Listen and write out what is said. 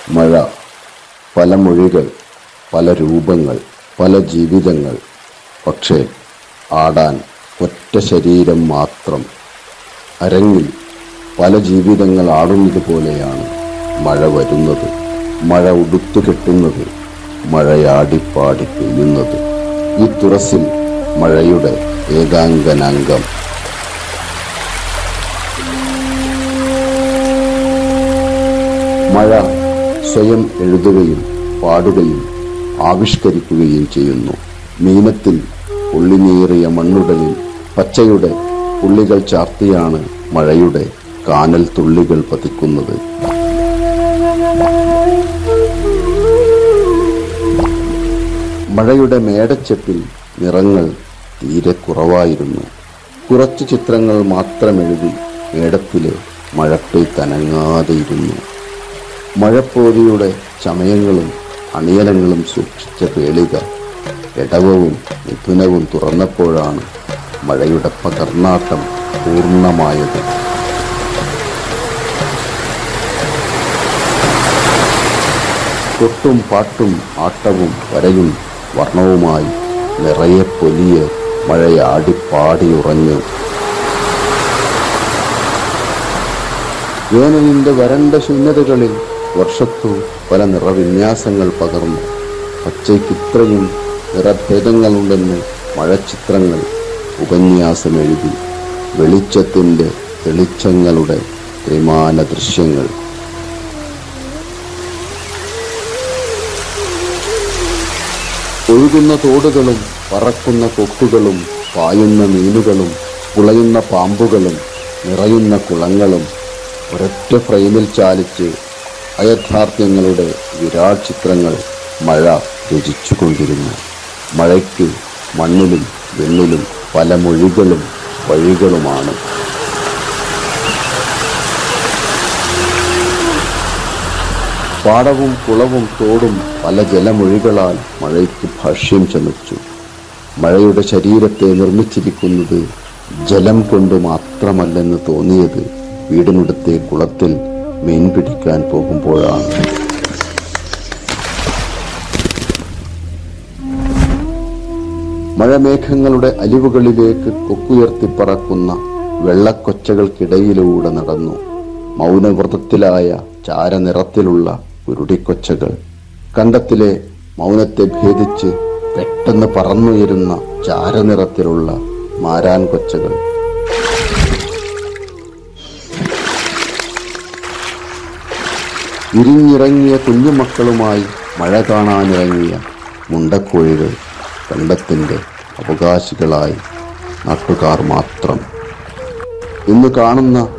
മഴ പല മൊഴികൾ പല രൂപങ്ങൾ പല ജീവിതങ്ങൾ പക്ഷേ ആടാൻ ഒറ്റ ശരീരം മാത്രം അരങ്ങിൽ പല ജീവിതങ്ങൾ ആടുന്നത് പോലെയാണ് മഴ വരുന്നത് മഴ ഉടുത്തു കെട്ടുന്നത് മഴയാടിപ്പാടി പെയ്യുന്നത് ഈ തുറസിൽ മഴയുടെ ഏകാംഗനാംഗം മഴ സ്വയം എഴുതുകയും പാടുകയും ആവിഷ്കരിക്കുകയും ചെയ്യുന്നു മീനത്തിൽ ഉള്ളിനീറിയ മണ്ണുടലിൽ പച്ചയുടെ പുള്ളികൾ ചാർത്തിയാണ് മഴയുടെ കാനൽ തുള്ളികൾ പതിക്കുന്നത് മഴയുടെ മേടച്ചെപ്പിൽ നിറങ്ങൾ തീരെ കുറവായിരുന്നു കുറച്ച് ചിത്രങ്ങൾ മാത്രം എഴുതി മേടത്തിലെ മഴപ്പെയ്ത്ത് അനങ്ങാതെയിരുന്നു മഴപ്പോതിയുടെ ചമയങ്ങളും അണിയലങ്ങളും സൂക്ഷിച്ച പേളിക ഇടവവും മിഥുനവും തുറന്നപ്പോഴാണ് മഴയുടെ പകർന്നാട്ടം പൂർണ്ണമായത് കൊട്ടും പാട്ടും ആട്ടവും വരയും വർണ്ണവുമായി നിറയെ പൊലിയെ മഴയാടിപ്പാടി ഉറഞ്ഞു വേനലിന്റെ വരണ്ട ശൂന്യതകളിൽ വർഷത്തു പല നിറവിന്യാസങ്ങൾ പകർന്നു പച്ചയ്ക്ക് ഇത്രയും നിറഭേദങ്ങളുണ്ടെന്ന് മഴച്ചിത്രങ്ങൾ ഉപന്യാസം എഴുതി വെളിച്ചത്തിന്റെ തെളിച്ചങ്ങളുടെ ത്രിമാന ദൃശ്യങ്ങൾ ഒഴുകുന്ന തോടുകളും പറക്കുന്ന കൊക്കുകളും പായുന്ന മീനുകളും പുളയുന്ന പാമ്പുകളും നിറയുന്ന കുളങ്ങളും ഒരൊറ്റ ഫ്രെയിമിൽ ചാലിച്ച് അയഥാർത്ഥ്യങ്ങളുടെ വിരാട് ചിത്രങ്ങൾ മഴ രചിച്ചുകൊണ്ടിരുന്നു മഴയ്ക്ക് മണ്ണിലും വെണ്ണിലും പല മൊഴികളും വഴികളുമാണ് പാടവും കുളവും തോടും പല ജലമൊഴികളാൽ മഴയ്ക്ക് ഭാഷ്യം ചമച്ചു മഴയുടെ ശരീരത്തെ നിർമ്മിച്ചിരിക്കുന്നത് ജലം കൊണ്ട് മാത്രമല്ലെന്ന് തോന്നിയത് വീടിനടുത്തെ കുളത്തിൽ മീൻ പിടിക്കാൻ പോകുമ്പോഴാണ് മഴമേഘങ്ങളുടെ അലിവുകളിലേക്ക് കൊക്കുയർത്തി പറക്കുന്ന വെള്ളക്കൊച്ചകൾക്കിടയിലൂടെ നടന്നു മൗനവ്രതത്തിലായ ചാരനിറത്തിലുള്ള ഉരുടിക്കൊച്ചകൾ കണ്ടത്തിലെ മൗനത്തെ ഭേദിച്ച് പെട്ടെന്ന് പറന്നുയരുന്ന ചാരനിറത്തിലുള്ള മാരാൻ കൊച്ചകൾ വിരിഞ്ഞിറങ്ങിയ കുഞ്ഞുമക്കളുമായി മഴ കാണാനിറങ്ങിയ മുണ്ടക്കോഴികൾ കണ്ടത്തിന്റെ അവകാശികളായി നാട്ടുകാർ മാത്രം ഇന്ന് കാണുന്ന